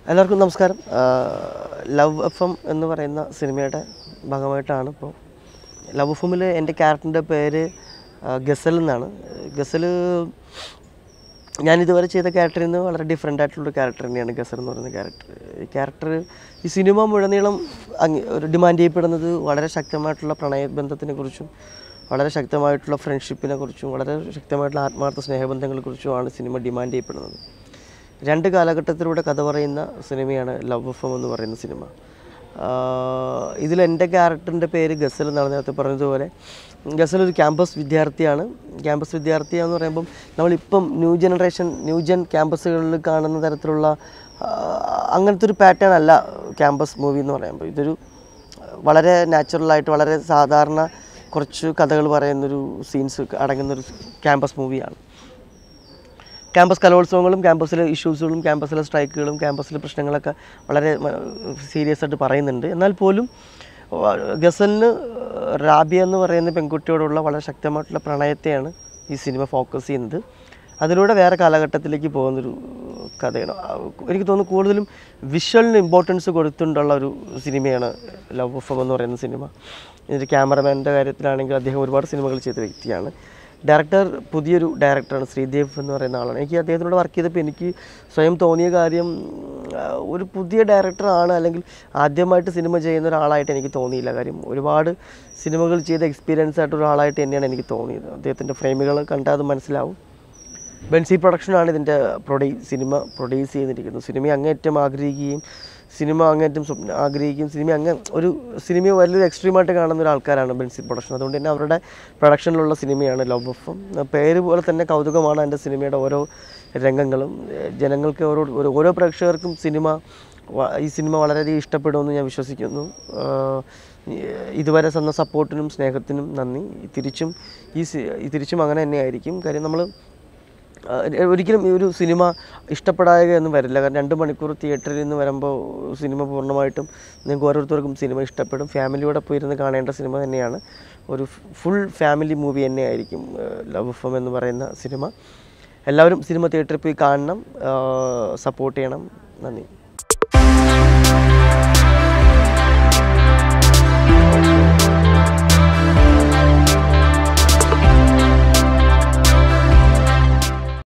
എല്ലാവർക്കും നമസ്കാരം love F M എന്ന് പറയുന്ന സിനിമയുടെ ഭാഗമായിട്ടാണ് ഇപ്പോൾ ലവ് എഫ് എമ്മിൽ എൻ്റെ ക്യാരക്ടറിൻ്റെ പേര് ആ, ഗസൽ എന്നാണ് ഗസൽ ഞാൻ ഇതുവരെ ചെയ്ത ക്യാരക്ടറിൽ നിന്ന് വളരെ ഡിഫറെൻ്റ് ആയിട്ടുള്ളൊരു ക്യാരക്ടർ തന്നെയാണ് ഗസൽ എന്ന് പറയുന്ന ക്യാരക്ടർ ഈ ക്യാരക്ടർ ഈ സിനിമ മുഴുനീളം അങ്ങ് ഒരു ഡിമാൻഡ് ചെയ്യപ്പെടുന്നത് വളരെ ശക്തമായിട്ടുള്ള പ്രണയബന്ധത്തിനെ കുറിച്ചും വളരെ ശക്തമായിട്ടുള്ള ഫ്രണ്ട്ഷിപ്പിനെ കുറിച്ചും വളരെ ശക്തമായിട്ടുള്ള ആത്മാർത്ഥ സ്നേഹബന്ധങ്ങളെ കുറിച്ചുമാണ് സിനിമ ഡിമാൻഡ് ചെയ്യപ്പെടുന്നത് രണ്ട് കാലഘട്ടത്തിലൂടെ കഥ പറയുന്ന സിനിമയാണ് ലവ് എഫ് എം എന്ന് പറയുന്ന സിനിമ ഇതിൽ എൻ്റെ ക്യാരക്ടറിൻ്റെ പേര് ഗസൽ എന്നാണ് നേരത്തെ പറഞ്ഞതുപോലെ ഗസൽ ഒരു ക്യാമ്പസ് വിദ്യാർത്ഥിയാണ് ക്യാമ്പസ് വിദ്യാർത്ഥി എന്ന് പറയുമ്പം നമ്മളിപ്പം ന്യൂ ജനറേഷൻ ന്യൂ ജൻ ക്യാമ്പസുകളിൽ കാണുന്ന തരത്തിലുള്ള ആ, അങ്ങനത്തെ ഒരു പാറ്റേൺ അല്ല ക്യാമ്പസ് മൂവി എന്ന് പറയുമ്പോൾ ഇതൊരു വളരെ നാച്ചുറലായിട്ട് വളരെ സാധാരണ കുറച്ച് കഥകൾ പറയുന്നൊരു സീൻസ് അടങ്ങുന്നൊരു ക്യാമ്പസ് മൂവിയാണ് ക്യാമ്പസ് കലോത്സവങ്ങളും ക്യാമ്പസിലെ ഇഷ്യൂസുകളും ക്യാമ്പസിലെ സ്ട്രൈക്കുകളും ക്യാമ്പസിലെ പ്രശ്നങ്ങളൊക്കെ വളരെ സീരിയസ് ആയിട്ട് പറയുന്നുണ്ട് എന്നാൽ പോലും വ- ഗസലിന് റാബിയ എന്ന് പറയുന്ന പെൺകുട്ടിയോടുള്ള വളരെ ശക്തമായിട്ടുള്ള പ്രണയത്തെയാണ് ഈ സിനിമ ഫോക്കസ് ചെയ്യുന്നത് അതിലൂടെ വേറെ കാലഘട്ടത്തിലേക്ക് പോകുന്നൊരു കഥയാണ് ആ, എനിക്ക് തോന്നുന്നു കൂടുതലും വിഷ്വലിന് ഇമ്പോർട്ടൻസ് കൊടുത്തുകൊണ്ടുള്ള ഒരു സിനിമയാണ് ലവ് ഓഫ് എന്ന് പറയുന്ന സിനിമ ഇതിൻ്റെ ക്യാമറമാൻ്റെ കാര്യത്തിലാണെങ്കിൽ അദ്ദേഹം ഒരുപാട് സിനിമകൾ ചെയ്ത വ്യക്തിയാണ് ഡയറക്ടർ പുതിയൊരു ഡയറക്ടറാണ് ശ്രീദേവ് എന്ന് പറയുന്ന ആളാണ് എനിക്ക് അദ്ദേഹത്തിനോട് വർക്ക് ചെയ്തപ്പോൾ എനിക്ക് സ്വയം തോന്നിയ കാര്യം ആ, ഒരു പുതിയ ഡയറക്ടറാണ് അല്ലെങ്കിൽ ആദ്യമായിട്ട് സിനിമ ചെയ്യുന്ന ഒരാളായിട്ട് എനിക്ക് തോന്നിയില്ല കാര്യം ഒരുപാട് സിനിമകൾ ചെയ്ത എക്സ്പീരിയൻസ് ആയിട്ട് ഒരാളായിട്ട് തന്നെയാണ് എനിക്ക് തോന്നിയത് അദ്ദേഹത്തിൻ്റെ ഫ്രെയിമുകൾ കണ്ടാൽ അത് മനസ്സിലാവും ബെൻസി പ്രൊഡക്ഷനാണ് ഇതിൻ്റെ പ്രൊഡ്യൂ സിനിമ പ്രൊഡ്യൂസ് ചെയ്തിരിക്കുന്നത് സിനിമ അങ്ങേറ്റം ആഗ്രഹിക്കുകയും സിനിമ അങ്ങേറ്റം സ്വപ്ന ആഗ്രഹിക്കുകയും സിനിമ അങ്ങ് ഒരു സിനിമയെ വലിയൊരു എക്സ്ട്രീമായിട്ട് കാണുന്ന ഒരു ആൾക്കാരാണ് ബെൻസി പ്രൊഡക്ഷൻ അതുകൊണ്ട് തന്നെ അവരുടെ പ്രൊഡക്ഷനിലുള്ള സിനിമയാണ് ലവ് എഫും പേര് പോലെ തന്നെ കൗതുകമാണ് എൻ്റെ സിനിമയുടെ ഓരോ രംഗങ്ങളും ഏഹ് ജനങ്ങൾക്ക് ഓരോ ഓരോ- ഓരോ പ്രേക്ഷകർക്കും സിനിമ വ- ഈ സിനിമ വളരെയധികം ഇഷ്ടപ്പെടുമെന്ന് ഞാൻ വിശ്വസിക്കുന്നു ആഹ് ഇതുവരെ തന്ന സപ്പോർട്ടിനും സ്നേഹത്തിനും നന്ദി തിരിച്ചും ഈ സി- ഈ തിരിച്ചും അങ്ങനെ തന്നെയായിരിക്കും കാര്യം നമ്മൾ ആഹ് ഒരിക്കലും ഈ ഒരു സിനിമ ഇഷ്ടപ്പെടായക ഒന്നും വരില്ല കാരണം രണ്ട് മണിക്കൂർ തിയേറ്ററിൽ നിന്ന് വരുമ്പോൾ സിനിമ പൂർണ്ണമായിട്ടും നിങ്ങൾക്ക് ഓരോരുത്തർക്കും സിനിമ ഇഷ്ടപ്പെടും ഫാമിലിയോടെ പോയിരുന്ന് കാണേണ്ട സിനിമ തന്നെയാണ് ഒരു ഫുൾ ഫാമിലി മൂവി തന്നെയായിരിക്കും ലവ് ഫം എന്ന് പറയുന്ന സിനിമ എല്ലാവരും സിനിമ തിയേറ്ററിൽ പോയി കാണണം സപ്പോർട്ട് ചെയ്യണം നന്ദി